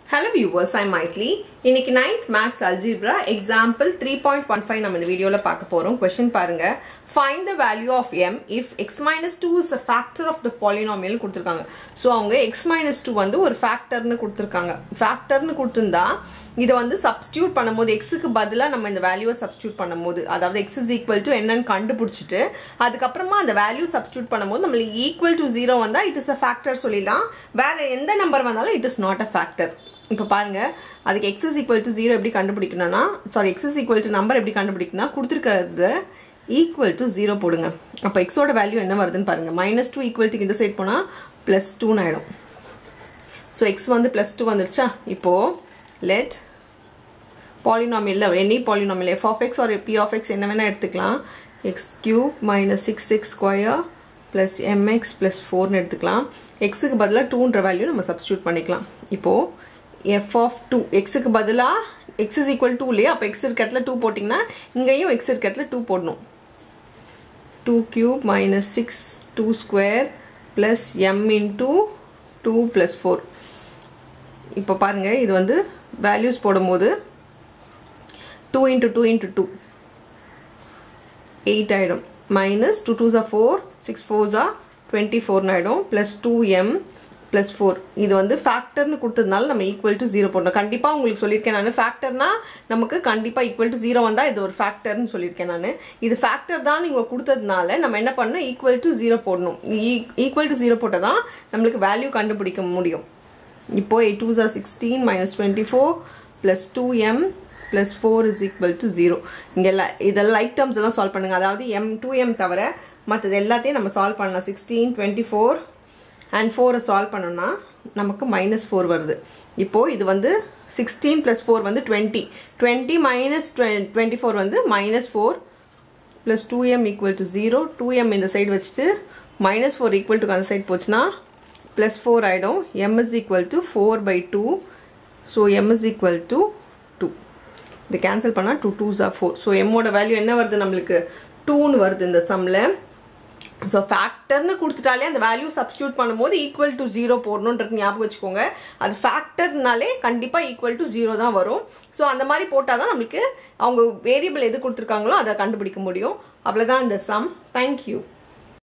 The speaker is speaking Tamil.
ஹலோ வியூவர்ஸ் ஐ மைட்லி இன்னைக்கு ninth maths algebra example three point one five நம்ம இந்த வீடியோவில் பார்க்க போகிறோம் கொஸ்டின் பாருங்க find the value of M if X minus two is a factor of the polynomial கொடுத்துருக்காங்க ஸோ அவங்க எக்ஸ் மைனஸ் டூ வந்து ஒரு ஃபேக்டர்னு கொடுத்துருக்காங்க ஃபேக்டர்னு கொடுத்துருந்தா இதை வந்து சப்ஸ்டியூட் பண்ணும்போது எக்ஸுக்கு பதிலாக நம்ம இந்த வேல்யூவை சப்ஸ்டியூட் பண்ணும்போது அதாவது எக்ஸ் இஸ் ஈக்குவல் டு என்னன்னு கண்டுபிடிச்சிட்டு அதுக்கப்புறமா அந்த வேல்யூ சப்ஸ்டியூட் பண்ணும்போது நம்மளுக்கு ஈக்குவல் டு ஜீரோ வந்தால் இட் இஸ் அ ஃபேக்டர் சொல்லிடலாம் வேற எந்த நம்பர் வந்தாலும் it is not a factor இப்போ பாருங்க அதுக்கு X is equal to zero எப்படி கண்டுபிடிக்கணும்னா sorry X is equal to number எப்படி கண்டுபிடிக்கணும்னா கொடுத்துருக்கிறது ஈக்குவல் டு ஜீரோ போடுங்க அப்போ எக்ஸோட வேல்யூ என்ன வருதுன்னு பாருங்க மைனஸ் டூ ஈக்குவல் டு இந்த சைட் போனால் ப்ளஸ் டூன்னு ஆயிடும் ஸோ எக்ஸ் வந்து ப்ளஸ் டூ வந்துருச்சா இப்போது லெட் பாலினாமியில் any polynomial F of X or P of X என்ன வேணால் எடுத்துக்கலாம் X cube minus six X square plus M X plus ஃபோர்னு எடுத்துக்கலாம் எக்ஸுக்கு பதிலாக டூன்ற வேல்யூ நம்ம சப்ஸ்டியூட் பண்ணிக்கலாம் இப்போது எஃப் ஆஃப் டூ எக்ஸுக்கு பதிலாக எக்ஸ் இஸ் ஈக்குவல் டூ இல்லையா அப்போ எக்ஸ் இருக்க இடத்துல டூ போட்டிங்கன்னா இங்கேயும் எக்ஸ் இருக்க இடத்துல டூ போடணும் two cube minus six two square plus M into two plus four இப்போ பாருங்கள் இது வந்து வேல்யூஸ் போடும்போது two into two into two eight ஆகிடும் மைனஸ் டூ டூ ஜா ஃபோர் சிக்ஸ் ஃபோர் ஜா டுவெண்ட்டி ஃபோர்னு ஆகிடும் plus two M plus four இது வந்து ஃபேக்டர்னு கொடுத்ததுனால நம்ம ஈக்குவல் டு ஜீரோ போடணும் கண்டிப்பாக உங்களுக்கு சொல்லியிருக்கேன் நான் ஃபேக்டர்னா நமக்கு கண்டிப்பாக ஈக்குவல் டு ஜீரோ வந்தால் இது ஒரு ஃபேக்டர்னு சொல்லியிருக்கேன் நான் இது ஃபேக்டர் தான் நீங்கள் கொடுத்ததுனால நம்ம என்ன பண்ணணும் ஈக்குவல் டு ஜீரோ போடணும் ஈக்குவல் டு ஜீரோ போட்டால் தான் நம்மளுக்கு வேல்யூ கண்டுபிடிக்க முடியும் இப்போ எயிட் டூ ஜா sixteen minus twenty four plus two M plus four is equal to zero இங்கே எல்லாம் இதெல்லாம் லைக் டேர்ம்ஸ் எல்லாம் சால்வ் பண்ணுங்கள் அதாவது எம் டூ எம் தவிர மற்றது எல்லாத்தையும் நம்ம சால்வ் பண்ணலாம் சிக்ஸ்டீன் டுவெண்ட்டி ஃபோர் அண்ட் ஃபோரை சால்வ் பண்ணோம்னா நமக்கு மைனஸ் ஃபோர் வருது இப்போது இது வந்து சிக்ஸ்டீன் ப்ளஸ் ஃபோர் வந்து twenty twenty minus twenty four வந்து minus four plus two M equal to zero two M இந்த சைடு வச்சுட்டு மைனஸ் ஃபோர் ஈக்குவல் டு அந்த சைடு போச்சுன்னா ப்ளஸ் ஃபோர் ஆகிடும் M is equal to four by two so M is equal to two இது கேன்சல் பண்ணால் டூ டூ ஜா ஃபோர் ஸோ எம்மோட வேல்யூ என்ன வருது நம்மளுக்கு டூன்னு வருது இந்த சம்மில் ஸோ ஃபேக்டர்னு கொடுத்துட்டாலே அந்த வேல்யூ சப்ஸ்டியூட் பண்ணும்போது ஈக்குவல் டு ஜீரோ போடணுன்றது ஞாபகம் வச்சுக்கோங்க அது ஃபேக்டர்னாலே கண்டிப்பாக ஈக்குவல் டு ஜீரோ தான் வரும் ஸோ அந்த மாதிரி போட்டால் தான் நம்மளுக்கு அவங்க வேரியபிள் எது கொடுத்துருக்காங்களோ அதை கண்டுபிடிக்க முடியும் அவ்வளோதான் இந்த சம் தேங்க்யூ